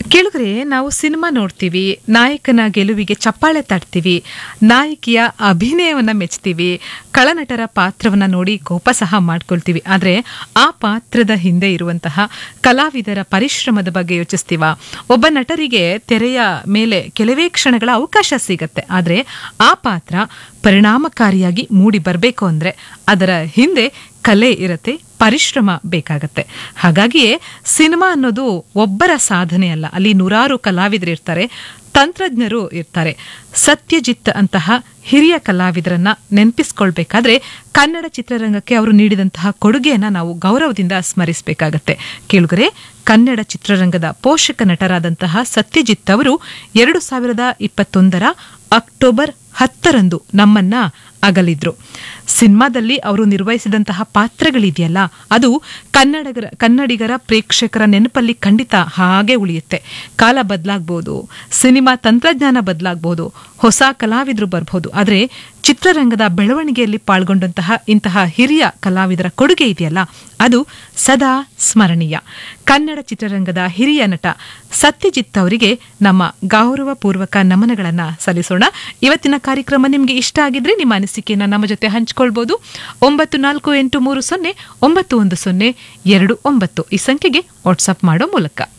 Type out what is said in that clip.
ಕೇಳಿದ್ರೆ ನಾವು ಸಿನಿಮಾ ನೋಡ್ತೀವಿ ನಾಯಕನ ಗೆಲುವಿಗೆ ಚಪ್ಪಾಳೆ ತಟ್ತೀವಿ ನಾಯಕಿಯ ಅಭಿನಯವನ್ನ ಮೆಚ್ತೀವಿ ಕಳನಟರ ಪಾತ್ರವನ್ನ ನೋಡಿ ಕೋಪ ಸಹ ಮಾಡ್ಕೊಳ್ತೀವಿ ಆದ್ರೆ ಆ ಪಾತ್ರದ ಹಿಂದೆ ಇರುವಂತಹ ಕಲಾವಿದರ ಪರಿಶ್ರಮದ ಬಗ್ಗೆ ಯೋಚಿಸ್ತೀವ ಒಬ್ಬ ನಟರಿಗೆ ತೆರೆಯ ಮೇಲೆ ಕೆಲವೇ ಕ್ಷಣಗಳ ಅವಕಾಶ ಸಿಗತ್ತೆ ಆದ್ರೆ ಆ ಪಾತ್ರ ಪರಿಣಾಮಕಾರಿಯಾಗಿ ಮೂಡಿ ಬರಬೇಕು ಅಂದ್ರೆ ಅದರ ಹಿಂದೆ ಕಲೆ ಇರತ್ತೆ ಪರಿಶ್ರಮ ಬೇಕಾಗತ್ತೆ ಹಾಗಾಗಿಯೇ ಸಿನಿಮಾ ಅನ್ನೋದು ಒಬ್ಬರ ಸಾಧನೆ ಅಲ್ಲ ಅಲ್ಲಿ ನೂರಾರು ಕಲಾವಿದರು ಇರ್ತಾರೆ ತಂತ್ರಜ್ಞರು ಇರ್ತಾರೆ ಸತ್ಯಜಿತ್ ಅಂತಹ ಹಿರಿಯ ಕಲಾವಿದರನ್ನ ನೆನಪಿಸ್ಕೊಳ್ಬೇಕಾದ್ರೆ ಕನ್ನಡ ಚಿತ್ರರಂಗಕ್ಕೆ ಅವರು ನೀಡಿದಂತಹ ಕೊಡುಗೆಯನ್ನ ನಾವು ಗೌರವದಿಂದ ಸ್ಮರಿಸಬೇಕಾಗತ್ತೆ ಕೇಳುಗರೆ ಕನ್ನಡ ಚಿತ್ರರಂಗದ ಪೋಷಕ ನಟರಾದಂತಹ ಸತ್ಯಜಿತ್ ಅವರು ಎರಡು ಸಾವಿರದ ಇಪ್ಪತ್ತೊಂದರ ಅಕ್ಟೋಬರ್ ಹತ್ತರಂದು ನಮ್ಮನ್ನ ಅಗಲಿದ್ರು ಸಿನಿಮಾದಲ್ಲಿ ಅವರು ನಿರ್ವಹಿಸಿದಂತಹ ಪಾತ್ರಗಳಿದೆಯಲ್ಲ ಅದು ಕನ್ನಡಗರ ಕನ್ನಡಿಗರ ಪ್ರೇಕ್ಷಕರ ನೆನಪಲ್ಲಿ ಖಂಡಿತ ಹಾಗೆ ಉಳಿಯುತ್ತೆ ಕಾಲ ಬದಲಾಗ್ಬೋದು ಸಿನಿಮಾ ತಂತ್ರಜ್ಞಾನ ಬದಲಾಗ್ಬೋದು ಹೊಸ ಕಲಾವಿದರು ಬರ್ಬೋದು ಆದರೆ ಚಿತ್ರರಂಗದ ಬೆಳವಣಿಗೆಯಲ್ಲಿ ಪಾಲ್ಗೊಂಡಂತಹ ಇಂತಹ ಹಿರಿಯ ಕಲಾವಿದರ ಕೊಡುಗೆ ಇದೆಯಲ್ಲ ಅದು ಸದಾ ಸ್ಮರಣೀಯ ಕನ್ನಡ ಚಿತ್ರರಂಗದ ಹಿರಿಯ ನಟ ಸತ್ಯಜಿತ್ ಅವರಿಗೆ ನಮ್ಮ ಗೌರವಪೂರ್ವಕ ನಮನಗಳನ್ನ ಸಲ್ಲಿಸೋಣ ಇವತ್ತಿನ ಕಾರ್ಯಕ್ರಮ ನಿಮಗೆ ಇಷ್ಟ ಆಗಿದ್ರೆ ನಿಮ್ಮ ಅನಿಸಿಕೆಯನ್ನ ನಮ್ಮ ಜೊತೆ ಹಂಚಿಕೊಳ್ಬಹುದು ಒಂಬತ್ತು ನಾಲ್ಕು ಎಂಟು ಮೂರು ಸೊನ್ನೆ ಒಂಬತ್ತು ಒಂದು ಸೊನ್ನೆ ಎರಡು ಒಂಬತ್ತು ಈ ಸಂಖ್ಯೆಗೆ ವಾಟ್ಸ್ಆಪ್ ಮಾಡೋ ಮೂಲಕ